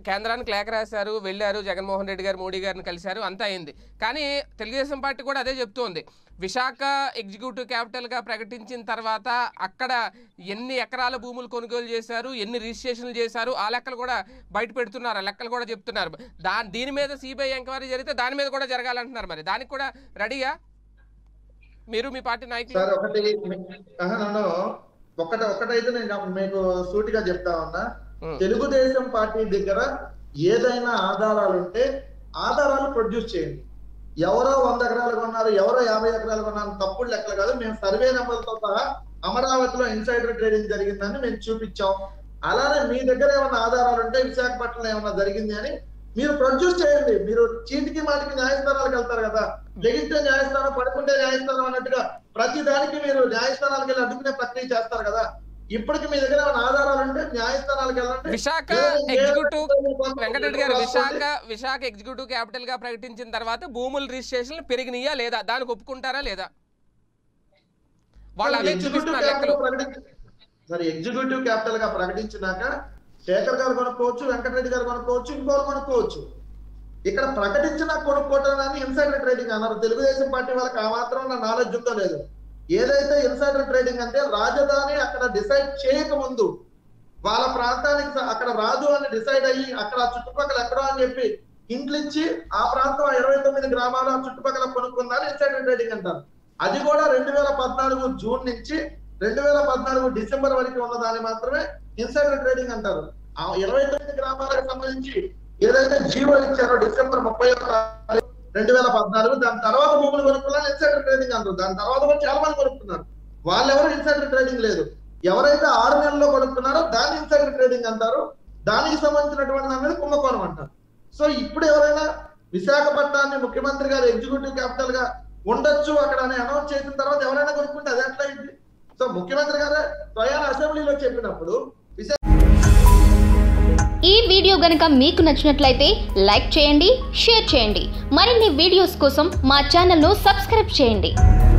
కేంద్రానికి లేఖ రాశారు వెళ్ళారు జగన్మోహన్ రెడ్డి గారు మోడీ గారిని కలిశారు అంతా అయింది కానీ తెలుగుదేశం పార్టీ కూడా అదే చెప్తోంది విశాఖ ఎగ్జిక్యూటివ్ క్యాపిటల్గా ప్రకటించిన తర్వాత అక్కడ ఎన్ని ఎకరాల భూములు కొనుగోలు చేశారు ఎన్ని రిజిస్ట్రేషన్లు చేశారు ఆ లెక్కలు కూడా బయట పెడుతున్నారు ఆ లెక్కలు కూడా చెప్తున్నారు దా దీని మీద సిబిఐ ఎంక్వైరీ జరిగితే దాని మీద కూడా జరగాలంటున్నారు మరి దానికి కూడా రెడీగా మీరు మీ పార్టీ నాయకులు సార్ ఒకటి ఆహా, నన్ను ఒకటి ఒకటైతే నేను మీకు సూటిగా చెప్తా ఉన్నా ఉం. తెలుగుదేశం పార్టీ దగ్గర ఏదైనా ఆధారాలు ఉంటే ఆధారాలు ప్రొడ్యూస్ చేయండి ఎవరో వంద ఎకరాలు కొన్నారు ఎవరో యాభై ఎకరాలు కొన్నారు తప్పుడు లెక్కలు కాదు మేము సర్వే నెంబర్లతో సహా అమరావతిలో ఇన్సైడర్ ట్రేడింగ్ జరిగిందని మేము చూపించాం అలానే మీ దగ్గర ఏమైనా ఆధారాలు ఉంటే విశాఖపట్నంలో ఏమైనా జరిగింది అని మీరు ప్రొడ్యూస్ చేయండి మీరు చీటికి మాటికి న్యాయస్థానాలకు వెళ్తారు కదా లెగిస్తే న్యాయస్థానం పడుకుంటే న్యాయస్థానం అన్నట్టుగా ప్రతి దానికి మీరు న్యాయస్థానాలకు వెళ్ళి అడ్డుకునే ప్రక్రియ చేస్తారు కదా ఇప్పటికి మీ దగ్గర ఏమైనా ఆధారాలు ఉంటే న్యాయస్థానాలకు వెళ్ళండి విశాఖ లేదు, ఎగ్జిక్యూటివ్ లేదు, వెంకటరెడ్డి గారు లేదు, విశాఖ విశాఖ ఎగ్జిక్యూటివ్ క్యాపిటల్ గా ప్రకటించిన తర్వాత భూముల రిజిస్ట్రేషన్లు పెరిగినాయా లేదా దానికి ఒప్పుకుంటారా లేదా వాళ్ళు అవే ఎగ్జిక్యూటివ్ చూపిస్తున్నారు లెక్కలు క్యాపిటల్ ప్రకటించి సరే ఎగ్జిక్యూటివ్ క్యాపిటల్ గా ప్రకటించినాక శేఖర్ గారు కొనుక్కోవచ్చు వెంకటరెడ్డి గారు కొనుక్కోవచ్చు ఇంకోరు కొనుక్కోవచ్చు ఇక్కడ ప్రకటించిన కొనుక్కోవటాన్ని ఇన్సైడర్ ట్రేడింగ్ అన్నారు తెలుగుదేశం పార్టీ వాళ్ళకి ఆ మాత్రం నా నాలెడ్జ్ ఉందో లేదు ఏదైతే ఇన్సైడర్ ట్రేడింగ్ అంటే రాజధాని అక్కడ డిసైడ్ చేయక ముందు వాళ్ళ ప్రాంతానికి స- అక్కడ రాదు అని డిసైడ్ అయ్యి అక్కడ ఆ చుట్టుపక్కల ఎక్కడో అని చెప్పి ఇంట్లు ఇచ్చి ఆ ప్రాంతం ఆ ఇరవై తొమ్మిది గ్రామాలు ఆ చుట్టుపక్కల కొనుక్కుందని ఇన్సైడర్ ట్రేడింగ్ అంటారు అది కూడా రెండు వేల పద్నాలుగు జూన్ నుంచి రెండు వేల పద్నాలుగు డిసెంబర్ వరకు ఉన్న దాన్ని మాత్రమే ఇన్సైడర్ ట్రేడింగ్ అంటారు ఆ ఇరవై తొమ్మిది గ్రామాలకు సంబంధించి ఏదైతే జీవో ఇచ్చారో డిసెంబర్ ముప్పై రెండు వేల పద్నాలుగు దాని తర్వాత భూములు కొనుక్కున్నా ఇన్సైడర్ ట్రేడింగ్ అంటారు దాని తర్వాత కూడా చాలా మంది కొనుక్కున్నారు వాళ్ళెవరు ఇన్సైడర్ ట్రేడింగ్ లేదు ఎవరైతే ఆరు నెలల్లో కొనుక్కున్నారో దాన్ని ఇన్సైడర్ ట్రేడింగ్ అంటారు దానికి సంబంధించినటువంటి దాని మీద కుంభకోణం అంటారు సో ఇప్పుడు ఎవరైనా విశాఖపట్నాన్ని ముఖ్యమంత్రి గారు ఎగ్జిక్యూటివ్ క్యాపిటల్ గా ఉండొచ్చు అక్కడ అని అనౌన్స్ చేసిన తర్వాత ఎవరైనా కొనుక్కుంటే అది ఎట్లా అయింది సో ముఖ్యమంత్రి గారే స్వయాన అసెంబ్లీలో చెప్పినప్పుడు విశాఖ ఈ వీడియో గనుక మీకు నచ్చినట్లయితే లైక్ చేయండి షేర్ చేయండి మరిన్ని వీడియోస్ కోసం మా ఛానల్ను సబ్స్క్రైబ్ చేయండి